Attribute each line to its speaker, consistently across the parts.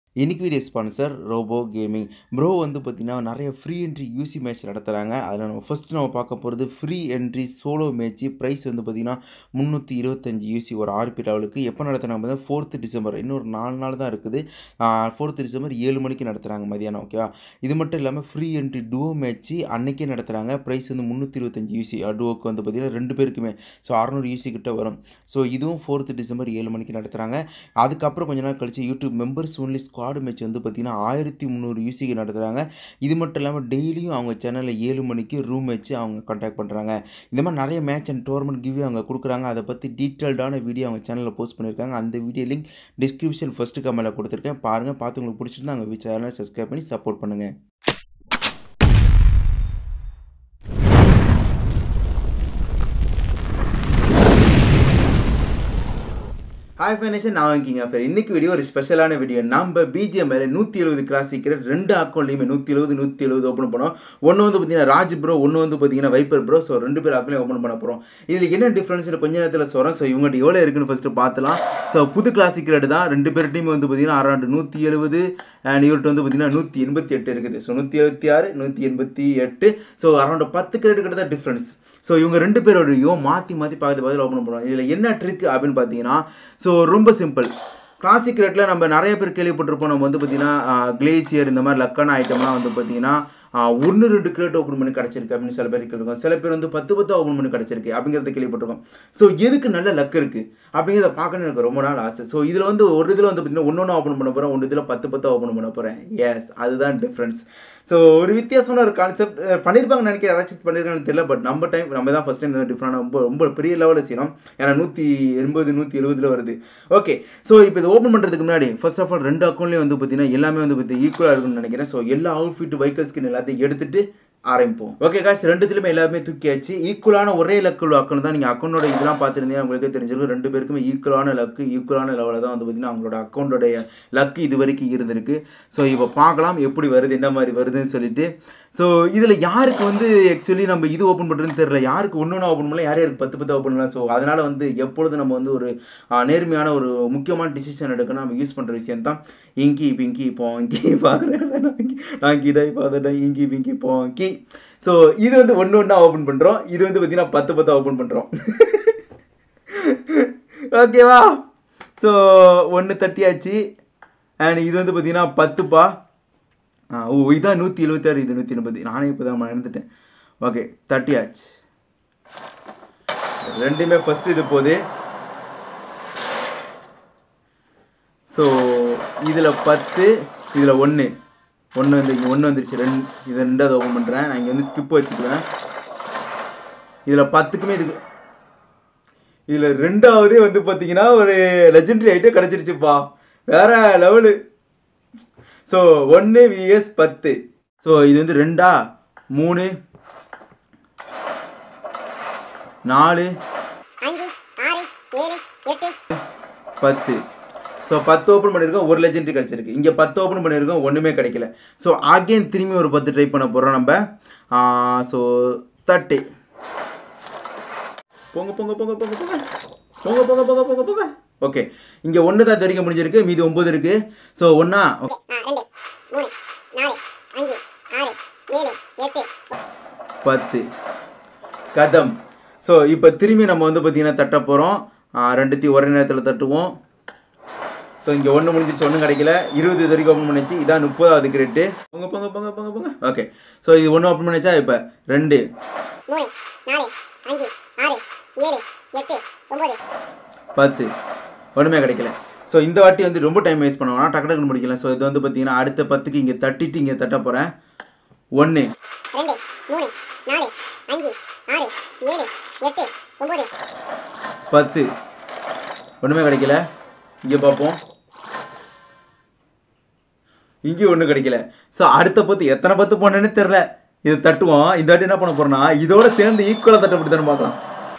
Speaker 1: இன்னைக்கு video sponsor Robo Gaming bro வந்து பார்த்திங்கன்னா நிறைய ஃப்ரீ என்ட்ரி யூசி மேட்ச் நடத்துகிறாங்க அதில் நம்ம ஃபஸ்ட்டு நம்ம பார்க்க போகிறது free entry solo match prize வந்து பார்த்திங்கன்னா முந்நூற்றி இருபத்தஞ்சி யூசி ஒரு ஆர்பி லெவலுக்கு எப்போ நடத்துகிறாங்க பார்த்தா ஃபோர்த்து டிசம்பர் இன்னொரு நாலு நாள் தான் இருக்குது ஃபோர்த்து டிசம்பர் ஏழு மணிக்கு நடத்துகிறாங்க மதியானம் ஓகேவா இது மட்டும் இல்லாமல் ஃப்ரீ என்ட்ரி டுவோ மேட்ச்சு அன்னைக்கே நடத்துகிறாங்க ப்ரைஸ் வந்து முந்நூற்றி இருபத்தஞ்சி யூசி டுவோக்கு வந்து பார்த்திங்கன்னா ரெண்டு பேருக்குமே ஸோ அறநூறு யூசி கிட்ட வரும் ஸோ இதுவும் ஃபோர்த்து டிசம்பர் ஏழு மணிக்கு நடத்துகிறாங்க அதுக்கப்புறம் கொஞ்ச நாள் கழிச்சு YouTube members only squad match வந்து பார்த்திங்கன்னா ஆயிரத்தி முந்நூறு யூசிக்கு நடத்துகிறாங்க இது மட்டும் இல்லாமல் டெய்லியும் அவங்க சேனலில் ஏழு மணிக்கு ரூம் வச்சு அவங்க கான்டாக்ட் பண்ணுறாங்க இந்த மாதிரி நிறைய மேட்ச் அண்ட் டோர்னமெண்ட் கிவ்வே அவங்க கொடுக்குறாங்க அதை பற்றி டீட்டெயில்டான வீடியோ அவங்க சேனலில் போஸ்ட் பண்ணியிருக்காங்க அந்த வீடியோ லிங்க் டிஸ்கிரிப்ஷன் ஃபஸ்ட்டு கமெண்ட்டில் கொடுத்துருக்கேன் பாருங்கள் பார்த்து உங்களுக்கு பிடிச்சிருந்தா அவங்க சேனலை சப்ஸ்கிரைப் பண்ணி சப்போர்ட் பண்ணுங்கள் ஹாய் ஃபைனேஷன் நான் வாங்கிங்க ஃபார் இன்னைக்கு வீடியோ ஒரு ஸ்பெஷலான வீடியோ நம்ம பிஜிஎம்ல நூற்றி எழுபது கிராஸ் சீக்கிரம் ரெண்டு அக்கௌண்ட்லையுமே நூற்றி எழுபது நூற்றி எழுபது ஓப்பன் பண்ணோம் ஒன்று வந்து பார்த்தீங்கன்னா ராஜ் ப்ரோ ஒன்று வந்து பார்த்தீங்கன்னா வைப்பர் ப்ரோ ஸோ ரெண்டு பேர் அக்கௌண்ட்லையும் ஓப்பன் பண்ண போகிறோம் இதில் என்ன டிஃப்ரென்ஸ் கொஞ்ச நேரத்தில் சொல்கிறேன் ஸோ இவங்ககிட்ட எவ்வளோ இருக்குன்னு ஃபஸ்ட்டு பார்த்துலாம் ஸோ புது கிளாஸ் சீக்கிரட் தான் ரெண்டு பேர்ட்டையுமே வந்து பார்த்தீங்கன்னா அரௌண்ட் நூற்றி எழுபது அண்ட் இவர்கிட்ட வந்து பார்த்தீங்கன்னா நூற்றி எண்பத்தி எட்டு இருக்குது ஸோ நூற்றி எழுபத்தி ஆறு நூற்றி எண்பத்தி எட்டு ஸோ அரௌண்ட் பத்து கிரெடிட் கிட்ட தான் டிஃப்ரென்ஸ் ஸோ இவங்க ரெண்டு பேரோடையும் மாற்றி மாற்றி பார்த்து பார்த்து ஓப்பன் பண்ணுவாங்க இதில் என்ன ட்ரிக் அப்படின்னு பார்த்தீங்கன்னா ஸோ ரொம்ப சிம்பிள் கிளாசிக் ரேட்டில் நம்ம நிறைய பேர் கேள்விப்பட்டிருப்போம் நம்ம வந்து பார்த்தீங்கன்னா கிளேசியர் இந்த மாதிரி லக்கான ஐட்டம்லாம் வந்து பார்த்தீங்கன்னா ஒன்று ரெண்டு கிரேட் ஓப்பன் பண்ணி கிடச்சிருக்கு அப்படின்னு சில பேர் கேள்விருக்கோம் சில பேர் வந்து பத்து பத்து ஓப்பன் பண்ணி கிடச்சிருக்கு அப்படிங்கிறத கேள்விப்பட்டிருக்கோம் ஸோ எதுக்கு நல்ல லக் இருக்குது அப்படிங்கிறத பார்க்கணும்னு எனக்கு ரொம்ப நாள் ஆசை ஸோ இதில் வந்து ஒரு இதில் வந்து பார்த்தீங்கன்னா ஒன்று ஒன்று ஓப்பன் பண்ண போகிறேன் ஒன்று இதில் பத்து பத்து ஓப்பன் பண்ண போகிறேன் எஸ் அதுதான் டிஃப்ரென்ஸ் ஸோ ஒரு வித்தியாசமான ஒரு கான்செப்ட் பண்ணியிருப்பாங்க நினைக்கிறேன் யாராச்சும் பண்ணியிருக்காங்கன்னு தெரியல பட் நம்ம டைம் நம்ம தான் ஃபஸ்ட் டைம் டிஃப்ரெண்டாக ரொம்ப ரொம்ப பெரிய லெவலில் செய்யணும் ஏன்னா நூற்றி எண்பது நூற்றி எழுபதில் வருது ஓகே ஸோ இப்போ இது ஓப்பன் பண்ணுறதுக்கு முன்னாடி ஃபர்ஸ்ட் ஆஃப் ஆல் ரெண்டு அக்கௌண்ட்லேயும் வந்து பார்த்தீங்கன்னா எல்லாமே வந்து பார்த்து ஈக்குவலாக இருக்குன்னு நினைக்கிறேன் ஸோ எல்லா அவுட்ஃபிட் வைக்கல் ஸ்கின் எல்லாத்தையும் எடுத்துட்டு ஆரம்பிப்போம் ஓகே காசு ரெண்டுத்துலையுமே எல்லாமே தூக்கியாச்சு ஈக்குவலான ஒரே லக்கு அக்கௌண்ட் தான் நீங்கள் அக்கௌண்டோட இதெல்லாம் பார்த்துருந்தீங்க உங்களுக்கே தெரிஞ்சிருக்கும் ரெண்டு பேருக்குமே ஈக்குவலான லக்கு ஈக்குவலான லெவலில் தான் வந்து பார்த்தீங்கன்னா அவங்களோட அக்கௌண்டோடைய லக்கு இது வரைக்கும் இருந்திருக்கு ஸோ இப்போ பார்க்கலாம் எப்படி வருது என்ன மாதிரி வருதுன்னு சொல்லிட்டு ஸோ இதில் யாருக்கு வந்து ஆக்சுவலி நம்ம இது ஓப்பன் பண்ணுறதுன்னு தெரியல யாருக்கு ஒன்று ஒன்று ஓப்பன் பண்ணலாம் யார் யாருக்கு பத்து பத்து ஓப்பன் பண்ணலாம் ஸோ அதனால் வந்து எப்பொழுது நம்ம வந்து ஒரு நேர்மையான ஒரு முக்கியமான டிசிஷன் எடுக்கணும் நம்ம யூஸ் பண்ணுற விஷயம் தான் இங்கி பிங்கி போங்கி பாரு நான் கிடை பாதடா இங்கி பிங்கி போங்கி ஸோ இது வந்து ஒன்று ஒன்றா ஓப்பன் பண்ணுறோம் இது வந்து பார்த்தீங்கன்னா பத்து பத்தா ஓப்பன் பண்ணுறோம் ஓகேவா ஸோ ஒன்று தட்டியாச்சு அண்ட் இது வந்து பார்த்தீங்கன்னா பத்துப்பா ஆ ஓ இதான் நூற்றி எழுபத்தாறு இது நூற்றி எண்பது நானே இப்போ தான் மறந்துட்டேன் ஓகே தட்டியாச்சு ரெண்டுமே ஃபஸ்ட்டு இது போகுது ஸோ இதில் பத்து இதில் ஒன்று ஒன்று வந்து இங்கே ஒன்று வந்துருச்சு ரெண்டு இதை ரெண்டாவது ஓப்பன் பண்ணுறேன் நான் இங்கே வந்து ஸ்கிப் வச்சுக்குவேன் இதில் பத்துக்குமே இதுக்கு இதில் ரெண்டாவதே வந்து பார்த்தீங்கன்னா ஒரு லெஜெண்டரி ஐட்டம் கிடச்சிருச்சுப்பா வேற லெவலு ஸோ ஒன்று விஎஸ் பத்து ஸோ இது வந்து ரெண்டா மூணு நாலு பத்து ஸோ பத்து ஓப்பன் பண்ணியிருக்கோம் ஒரு லெஜெண்ட்ரி கிடச்சிருக்கு இங்கே பத்து ஓப்பன் பண்ணியிருக்கோம் ஒன்றுமே கிடைக்கல ஸோ அகெயின் திரும்பி ஒரு பத்து ட்ரை பண்ண போகிறோம் நம்ம ஸோ தட்டு பொங்க பொங்க பொங்க பொங்க பொங்க பொங்க பொங்க பொங்க பொங்க பொங்க ஓகே இங்கே ஒன்று தான் தெரிவிக்க முடிஞ்சிருக்கு மீதி ஒம்பது இருக்குது ஸோ ஒன்றா பத்து கதம் ஸோ இப்போ திரும்பி நம்ம வந்து பார்த்திங்கன்னா தட்ட போகிறோம் ரெண்டுத்தையும் ஒரே நேரத்தில் தட்டுவோம் ஸோ இங்கே ஒன்று முடிஞ்சிச்சு ஒன்றும் கிடைக்கல இருபது இது வரைக்கும் ஓப்பன் பண்ணிச்சு இதான் முப்பதாவது கிரெட்டு பொங்க பொங்க பொங்க பொங்க பொங்க ஓகே ஸோ இது ஒன்று ஓப்பன் பண்ணிச்சா இப்போ ரெண்டு பத்து ஒன்றுமே கிடைக்கல ஸோ இந்த வாட்டி வந்து ரொம்ப டைம் வேஸ்ட் பண்ணுவோம்னா டக்கு டக்குன்னு முடிக்கல ஸோ இது வந்து பார்த்தீங்கன்னா அடுத்த பத்துக்கு இங்கே தட்டிட்டு இங்கே தட்ட போகிறேன் ஒன்று பத்து ஒன்றுமே கிடைக்கல இங்கே பார்ப்போம் இங்கேயும் ஒன்றும் கிடைக்கல ஸோ அடுத்த பத்து எத்தனை பத்து போனேன்னு தெரில இது தட்டுவோம் இந்த வாட்டி என்ன பண்ண போறோம்னா இதோட சேர்ந்து ஈக்குவலாக தட்டப்பட்டு தானே பார்க்கலாம்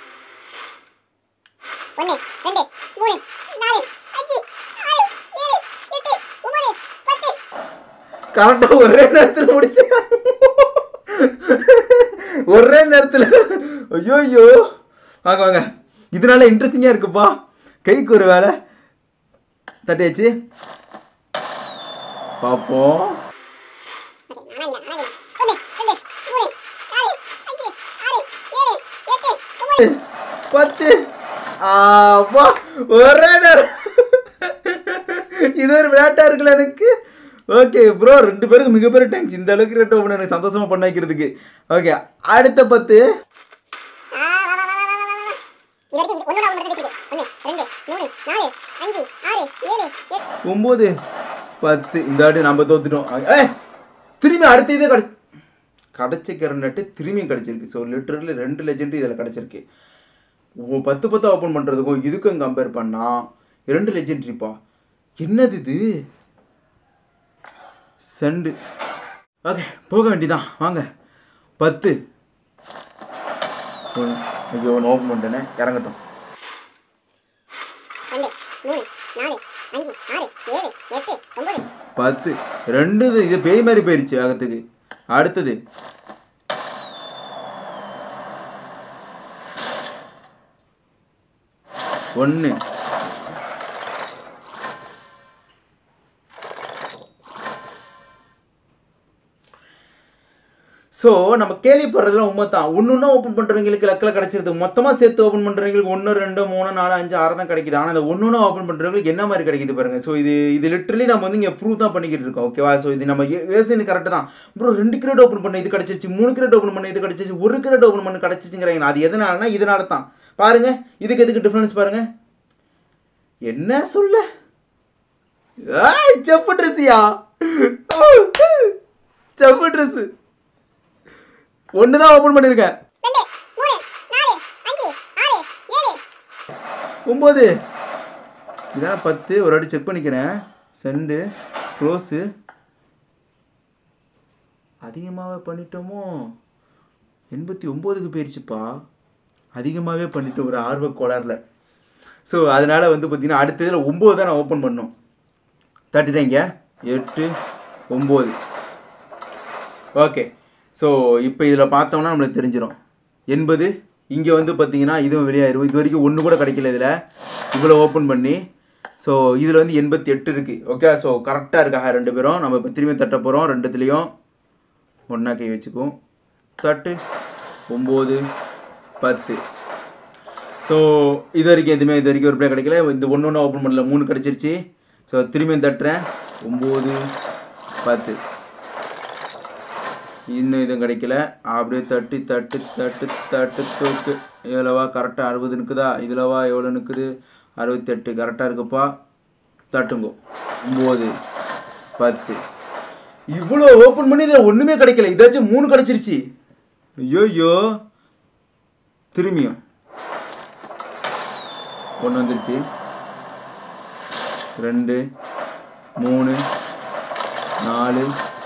Speaker 1: கரெக்டாக ஒரே நேரத்தில் முடிச்சு ஒரே நேரத்தில் ஐயோ ஐயோ வாங்க வாங்க இதனால இன்ட்ரெஸ்டிங்காக இருக்குப்பா கைக்கு ஒரு வேலை தட்டியாச்சு பார்ப்போம் பத்து ஆமா ஒரே நேரம் இது ஒரு விளையாட்டா இருக்குல்ல எனக்கு ஓகே ப்ரோ ரெண்டு பேருக்கு மிகப்பெரிய தேங்க்ஸ் இந்த அளவுக்கு ரேட் ஓப்பன் எனக்கு சந்தோஷமா பண்ண வைக்கிறதுக்கு ஓகே அடுத்த பத்து ஒம்பது பத்து இந்த வாட்டி நம்ம தோத்துட்டோம் ஏ திரும்பி அடுத்த இதே கிடச்சி கிடச்சிக்கிற நட்டு திரும்பியும் கிடச்சிருக்கு ஸோ லிட்டரலி ரெண்டு லெஜெண்ட் இதில் கிடச்சிருக்கு ஓ பத்து பத்து ஓப்பன் பண்ணுறதுக்கும் இதுக்கும் கம்பேர் பண்ணால் ரெண்டு லெஜெண்ட்ரிப்பா என்னது இது செண்டு ஓகே போக வேண்டியதான் வாங்க பத்து ஒன்று ஐயோ நான் ஓப்பன் பண்ணிட்டேனே இறங்கட்டும் பத்து ரெண்டு இது- இது பேய் மாதிரி போயிடுச்சு அகத்துக்கு அடுத்தது ஒன்று ஸோ நம்ம கேள்விப்படுறதுலாம் உண்மை தான் ஒன்று ஒன்றா ஓப்பன் பண்ணுறவங்களுக்கு லக்கில் கிடச்சிருது மொத்தமாக சேர்த்து ஓப்பன் பண்ணுறவங்களுக்கு ஒன்று ரெண்டு மூணு நாலு அஞ்சு ஆறு தான் கிடைக்குது ஆனால் அந்த ஒன்று ஒன்றா ஓப்பன் பண்ணுறவங்களுக்கு என்ன மாதிரி கிடைக்குது பாருங்க ஸோ இது இது லிட்டரலி நம்ம வந்து இங்கே ப்ரூவ் தான் பண்ணிக்கிட்டு இருக்கோம் ஓகேவா ஸோ இது நம்ம யோசனை கரெக்டு தான் ப்ரோ ரெண்டு கிரேட் ஓப்பன் பண்ண இது கிடச்சிருச்சு மூணு கிரேட் ஓப்பன் பண்ண இது கிடச்சிச்சு ஒரு கிரேட் ஓப்பன் பண்ண கிடச்சிச்சுங்கிறாங்க அது எதனாலனா இதனால தான் பாருங்க இதுக்கு எதுக்கு டிஃப்ரென்ஸ் பாருங்க என்ன சொல்ல ஏய், செப்பு ட்ரெஸ்ஸியா செப்பு ட்ரெஸ்ஸு ஒன்று தான் ஓப்பன் பண்ணியிருக்கேன் ஒம்பது இதான் பத்து ஒரு வாட்டி செக் பண்ணிக்கிறேன் செண்டு க்ளோஸு அதிகமாகவே பண்ணிட்டோமோ எண்பத்தி ஒம்போதுக்கு போயிடுச்சுப்பா அதிகமாகவே பண்ணிட்டோம் ஒரு ஆர்வ கோளாறில் ஸோ அதனால் வந்து பார்த்தீங்கன்னா அடுத்த இதில் ஒம்பது தான் நான் ஓப்பன் பண்ணோம் தட்டிட்டேங்க எட்டு ஒம்பது ஓகே ஸோ இப்போ இதில் பார்த்தோம்னா நம்மளுக்கு தெரிஞ்சிடும் எண்பது இங்கே வந்து பார்த்தீங்கன்னா இதுவும் வெளியாயிரும் இது வரைக்கும் ஒன்று கூட கிடைக்கல இதில் இவ்வளோ ஓப்பன் பண்ணி ஸோ இதில் வந்து எண்பத்தி எட்டு இருக்குது ஓகே ஸோ கரெக்டாக இருக்காங்க ரெண்டு பேரும் நம்ம இப்போ திரும்பி தட்ட போகிறோம் ரெண்டுத்துலேயும் ஒன்றா கை வச்சுக்குவோம் தட்டு ஒம்பது பத்து ஸோ இது வரைக்கும் எதுவுமே இது வரைக்கும் ஒரு பிளே கிடைக்கல இந்த ஒன்று ஒன்று ஓப்பன் பண்ணல மூணு கிடச்சிருச்சு ஸோ திரும்பியும் தட்டுறேன் ஒம்பது பத்து இன்னும் இதுவும் கிடைக்கல அப்படியே தட்டி தட்டு தட்டு தட்டு தூக்கு எவ்வளோவா கரெக்டாக அறுபது நிற்குதா இதுலவா எவ்வளோ நிற்குது அறுபத்தெட்டு கரெக்டாக இருக்குப்பா தட்டுங்கோ ஒம்பது பத்து இவ்வளோ ஓப்பன் பண்ணி இதில் ஒன்றுமே கிடைக்கல இதாச்சும் மூணு கிடச்சிருச்சு ஐயோ திரும்பியும் ஒன்று வந்துருச்சு ரெண்டு மூணு நாலு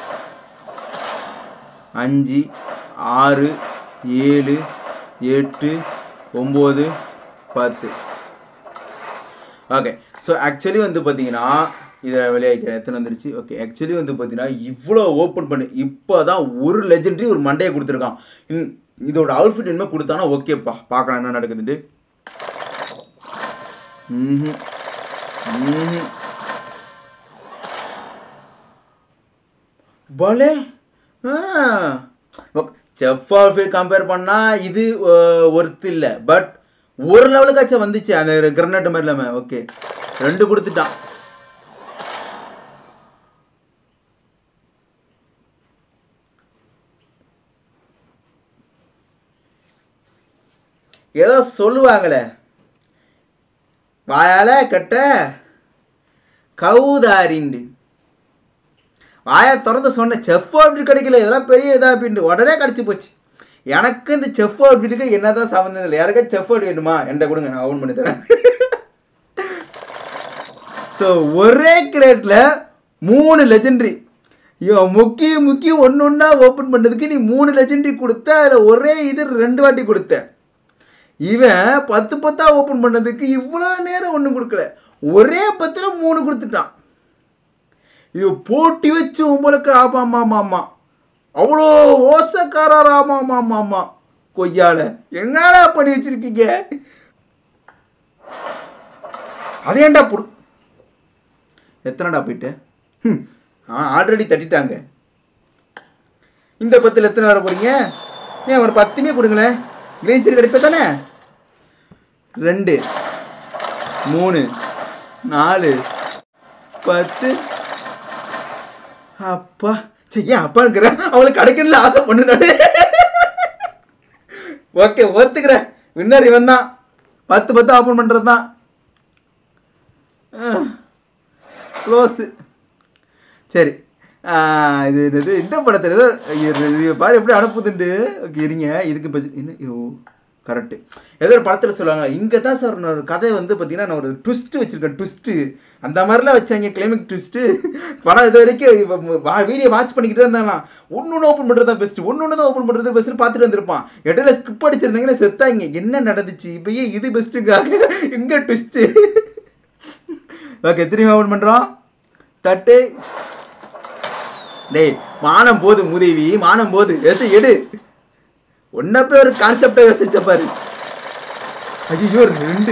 Speaker 1: அஞ்சு ஆறு ஏழு எட்டு ஒம்பது பத்து ஓகே ஸோ ஆக்சுவலி வந்து பார்த்தீங்கன்னா இதை வெளியாகிறேன் எத்தனை வந்துருச்சு ஓகே ஆக்சுவலி வந்து பார்த்தீங்கன்னா இவ்வளோ ஓப்பன் பண்ணி இப்போ தான் ஒரு லெஜெண்டரி ஒரு மண்டையை கொடுத்துருக்கான் இன் இதோட அவுட்ஃபிட் இனிமேல் கொடுத்தானா ஓகேப்பா பார்க்கலாம் என்ன நடக்குதுன்ட்டு ம்ஹும். ம்ஹும். பலே செஃப் ஆஃபீர் கம்பேர் பண்ணால் இது ஒர்த் இல்லை பட் ஒரு லெவலுக்காச்சும் வந்துச்சு அந்த கிரனட் மாதிரி இல்லாமல் ஓகே ரெண்டு கொடுத்துட்டான் ஏதோ சொல்லுவாங்களே வாயால கட்ட கவுதாரிண்டு வாயை திறந்து சொன்ன செஃப் அவுட்ஃபிட் கிடைக்கல இதெல்லாம் பெரிய இதா அப்படின்ட்டு உடனே கிடச்சி போச்சு எனக்கு இந்த செஃப் அவுட்ஃபிட்டுக்கு என்னதான் சம்மந்தம் இல்லை யாருக்கா செஃப் அவுட் வேணுமா என்கிட்ட கொடுங்க நான் ஓன் பண்ணி தரேன் ஸோ ஒரே கிரேட்டில் மூணு லெஜெண்டரி இவன் முக்கிய முக்கியம் ஒன்று ஒன்றா ஓப்பன் பண்ணதுக்கு நீ மூணு லெஜெண்டரி கொடுத்த அதில் ஒரே இது ரெண்டு வாட்டி கொடுத்த இவன் பத்து பத்தா ஓப்பன் பண்ணதுக்கு இவ்வளோ நேரம் ஒன்றும் கொடுக்கல ஒரே பத்தில் மூணு கொடுத்துட்டான் இது போட்டி வச்சு உங்களுக்கு ஆமாம் ஆமாம் ஆமாம் அவ்வளோ ஓசக்காரர் ஆமாம் ஆமாம் ஆமாம் கொய்யால என்னடா பண்ணி வச்சிருக்கீங்க அதேண்டா புடு எத்தனைடா போயிட்டு ம், ஆ ஆல்ரெடி தட்டிட்டாங்க இந்த பத்தில் எத்தனை வர போறீங்க ஏன் ஒரு பத்துமே கொடுங்களேன் கிரேசரி கிடைப்ப தானே ரெண்டு மூணு நாலு பத்து அப்பா சரி ஏன் அப்பா இருக்கிற அவளுக்கு கிடைக்கிறதுல ஆசை பண்ணுனாடு ஓகே ஒத்துக்கிறேன் வின்னர் இவன் தான் பத்து பத்து ஓப்பன் பண்ணுறது தான் க்ளோஸு சரி ஆ, இது இது இது இந்த படத்தில் ஏதோ இது இது பாரு எப்படி அனுப்புதுண்டு ஓகே இருங்க இதுக்கு இப்போ என்ன ஐயோ கரெக்டு ஏதோ ஒரு படத்தில் சொல்லுவாங்க இங்கே தான் சார் நான் ஒரு கதை வந்து பார்த்தீங்கன்னா நான் ஒரு ட்விஸ்ட்டு வச்சுருக்கேன் ட்விஸ்ட்டு அந்த மாதிரிலாம் வச்சாங்க கிளைமிக் ட்விஸ்ட்டு படம் இது வரைக்கும் வீடியோ வாட்ச் பண்ணிக்கிட்டே இருந்தாங்களாம் ஒன்று ஒன்று ஓப்பன் பண்ணுறது தான் பெஸ்ட்டு ஒன்று ஒன்று தான் ஓப்பன் பண்ணுறது பெஸ்ட்டு பார்த்துட்டு வந்திருப்பான் இடையில ஸ்கிப் அடிச்சிருந்தீங்கன்னா செத்தாங்க என்ன நடந்துச்சு இப்போ ஏன் இது பெஸ்ட்டுக்காக எங்கே ட்விஸ்ட்டு ஓகே திரும்பி ஓப்பன் பண்ணுறோம் தட்டு டேய் மானம் போது முதிவி மானம் போது எடுத்து எடு ஒன்ன போய் ஒரு கான்செப்டை யோசிச்ச பாரு ஐயோ ரெண்டு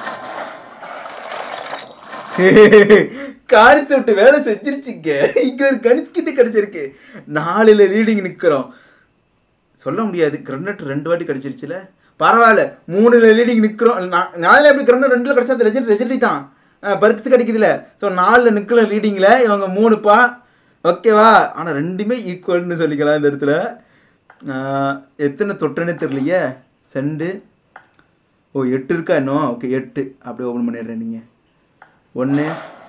Speaker 1: கான்செப்ட் வேலை செஞ்சிருச்சுங்க இங்க ஒரு கணிச்சுக்கிட்டு கிடைச்சிருக்கு நாலுல ரீடிங் நிக்கிறோம் சொல்ல முடியாது கிரனட் ரெண்டு வாட்டி கிடைச்சிருச்சுல பரவாயில்ல மூணுல லீடிங் நிற்கிறோம் நாலுல எப்படி கிரனட் ரெண்டுல கிடைச்சா அது ரெஜெக்ட் ரெஜெக்டி தான் பரிக்ஸ் கிடைக்குதுல ஸோ நாலில் நிற்கல லீடிங்கில் இவங்க மூணுப்பா ஓகேவா ஆனால் ரெண்டுமே ஈக்குவல்னு சொல்லிக்கலாம் இந்த இடத்துல ஆஹ், எத்தனை தொட்டுன்னு தெரியலையே செண்டு ஓ எட்டு இருக்கா இன்னும் ஓகே எட்டு அப்படியே ஓப்பன் பண்ணிடுறேன் நீங்கள் ஒன்று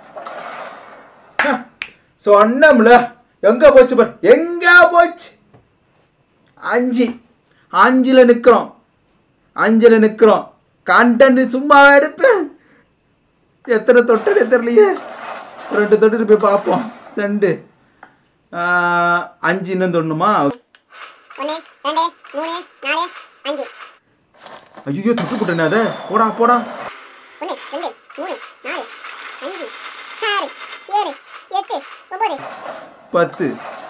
Speaker 1: சொன்னோம்ல எங்கே போச்சு பார் எங்கே போச்சு அஞ்சு அஞ்சில் நிற்கிறோம் அஞ்சில் நிற்கிறோம் கண்டென்ட் சும்மாவே எடுப்பேன் எத்தனை தொட்டுன்னு தெரியலையே ஒரு ரெண்டு தொட்டுட்டு போய் பார்ப்போம் செண்டு ஆஹ், அஞ்சு இன்னும் தொண்ணுமா
Speaker 2: ஒன்று ரெண்டு மூணு நாலு அஞ்சு
Speaker 1: ஐயோ தொட்டு போட்டேனே அதை போடா போடா
Speaker 2: ஒன்று ரெண்டு மூணு நாலு அஞ்சு ஆறு ஏழு எட்டு ஒம்பது
Speaker 1: பத்து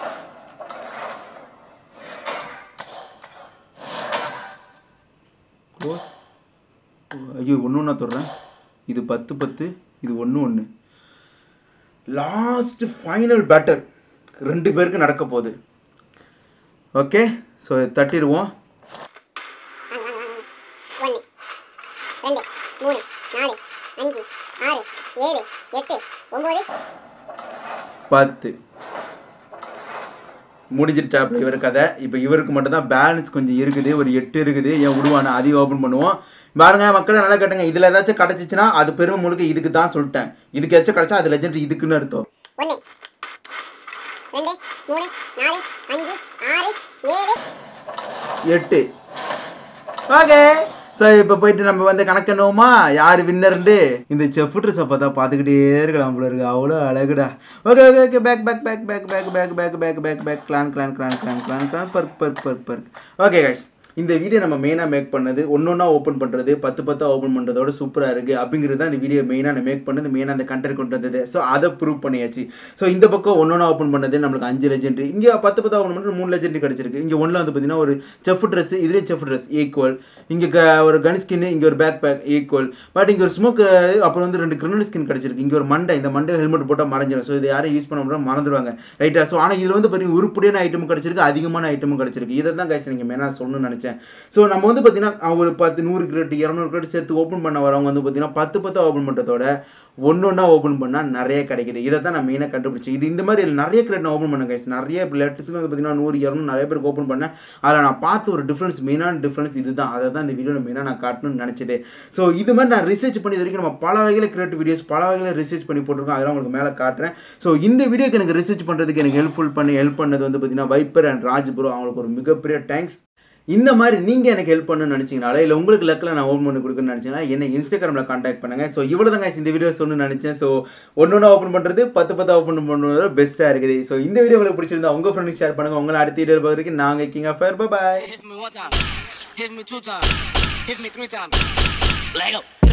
Speaker 1: Close. ஐயோ ஒன்று ஒன்றா தொடுறேன் இது பத்து பத்து இது ஒன்று ஒன்று லாஸ்ட் ஃபைனல் பேட்டர் ரெண்டு பேருக்கு நடக்க போகுது ஓகே ஸோ தட்டிடுவோம்
Speaker 2: வாங்க வாங்க வாங்க ஒன்று ரெண்டு மூணு நாலு அஞ்சு ஆறு ஏழு எட்டு ஒம்பது
Speaker 1: பத்து முடிஞ்சிட்டாப்ல இவர் கதை இப்போ இவருக்கு மட்டும் தான் பேலன்ஸ் கொஞ்சம் இருக்குது ஒரு எட்டு இருக்குது ஏன் விடுவானா அதையும் ஓப்பன் பண்ணுவோம் பாருங்க மக்கள் நல்லா கேட்டுங்க இதில் ஏதாச்சும் கிடச்சிச்சின்னா அது பெருமை முழுக்க இதுக்கு தான் சொல்லிட்டேன் இதுக்கு ஏதாச்சும் கிடச்சா அது லெஜெண்ட் இதுக்குன்னு அர்த்தம்
Speaker 2: ஒன்று ரெண்டு மூணு நாலு அஞ்சு ஆறு ஏழு
Speaker 1: எட்டு ஓகே ஸோ இப்போ போயிட்டு நம்ம வந்து கணக்கணுமா யார் வின்னர்ண்டு இந்த செஃப் ட்ரெஸ்ஸை பார்த்தா பார்த்துக்கிட்டே இருக்கலாம் போல இருக்கு அவ்வளோ அழகுடா okay okay okay back back back back back back back back back back clan clan clan clan clan clan பர்க் பர்க் பர்க் பர்க் ஓகே கைஸ் இந்த வீடியோ நம்ம மெயினாக மேக் பண்ணது ஒன்று ஒன்றா ஓப்பன் பண்ணுறது பத்து பத்தா ஓப்பன் பண்ணுறதோட சூப்பராக இருக்குது அப்படிங்கிறது தான் இந்த வீடியோ மெயினாக நான் மேக் பண்ணது மெயினாக அந்த கண்டென்ட் கொண்டு வந்தது ஸோ அதை ப்ரூவ் பண்ணியாச்சு ஸோ இந்த பக்கம் ஒன்று ஒன்றா ஓப்பன் பண்ணது நம்மளுக்கு அஞ்சு லெஜெண்ட்ரி இங்கே பத்து பத்தா ஓப்பன் பண்ணுறது மூணு லெஜெண்ட்ரி கிடச்சிருக்கு இங்கே ஒன்றில் வந்து பார்த்தீங்கன்னா ஒரு செஃப் ட்ரெஸ் இதுலேயும் செஃப் ட்ரெஸ் ஈக்குவல் இங்கே க ஒரு கன் ஸ்கின் இங்கே ஒரு பேக் பேக் ஈக்குவல் பட் இங்கே ஒரு ஸ்மோக் அப்புறம் வந்து ரெண்டு கிரிமினல் ஸ்கின் கிடச்சிருக்கு இங்கே ஒரு மண்டை இந்த மண்டை ஹெல்மெட் போட்டால் மறைஞ்சிடும் ஸோ இது யாரும் யூஸ் பண்ண முடியாது மறந்துடுவாங்க ரைட்டா ஸோ ஆனால் இதில் வந்து பார்த்தீங்கன்னா உருப்படியான ஐட்டமும் கிடச்சிருக்கு அதிகமான ஐட்டமும் கிடச்சிருக்கு இதை தான் கைஸ் நீங்கள் மெயினாக சொல்லணும்னு நினச்சேன் ஸோ நம்ம வந்து பார்த்தீங்கன்னா ஒரு பத்து நூறு கிரெட் இரநூறு கிரெட் சேர்த்து ஓப்பன் பண்ண வரவங்க வந்து பார்த்தீங்கன்னா பத்து பத்தா ஓப்பன் பண்ணுறதோட ஒன்று ஒன்றா ஓப்பன் பண்ணால் நிறைய கிடைக்குது இதை தான் நான் மெயினாக கண்டுபிடிச்சேன் இது இந்த மாதிரி இதுல நிறைய கிரெட் நான் ஓப்பன் பண்ணேன் கைஸ் நிறைய லேட்டஸ்ட்டில் வந்து பார்த்தீங்கன்னா நூறு இரநூறு நிறைய பேருக்கு ஓப்பன் பண்ணேன் அதில் நான் பார்த்த ஒரு டிஃப்ரென்ஸ் மெயினான டிஃப்ரென்ஸ் இதுதான் அதை தான் இந்த வீடியோவில் மெயினாக நான் காட்டணும்னு நினச்சது ஸோ இது மாதிரி நான் ரிசர்ச் பண்ணி இது வரைக்கும் நம்ம பல வகையில் கிரியேட்டிவ் வீடியோஸ் பல வகையில் ரிசர்ச் பண்ணி போட்டிருக்கோம் அதெல்லாம் உங்களுக்கு மேலே காட்டுறேன் ஸோ இந்த வீடியோக்கு எனக்கு ரிசர்ச் பண்ணுறதுக்கு எனக்கு ஹெல்ப்ஃபுல் பண்ணி ஹெல்ப் பண்ணது வந்து பார்த்தீங்கன்னா வைப்பர் அண்ட் ராஜ் ப்ரோ அவங்களுக்கு ஒரு மிகப்பெரிய தேங்க்ஸ் இந்த மாதிரி நீங்கள் எனக்கு ஹெல்ப் பண்ணணும்னு நினச்சிங்கனால இல்லை உங்களுக்கு லக்கில் நான் ஓப்பன் பண்ணி கொடுக்கணும்னு நினச்சிங்கன்னா என்ன இன்ஸ்டாகிராமில் காண்டாக்ட் பண்ணுங்கள் ஸோ இவ்வளோ தான் guys இந்த வீடியோ சொல்லணும்னு நினச்சேன் ஸோ ஒன்று ஒன்றா ஓப்பன் பண்ணுறது பத்து பத்து ஓப்பன் பண்ணுறது பெஸ்ட்டாக இருக்குது ஸோ இந்த வீடியோ உங்களுக்கு பிடிச்சிருந்தா உங்கள் ஃப்ரெண்டுக்கு ஷேர் பண்ணுங்கள் உங்களை அடுத்த வீடியோ பார்க்குறதுக்கு நாங்கள் king of fire boy
Speaker 3: Hit me one time. Hit me two times. Hit me three times. Lego.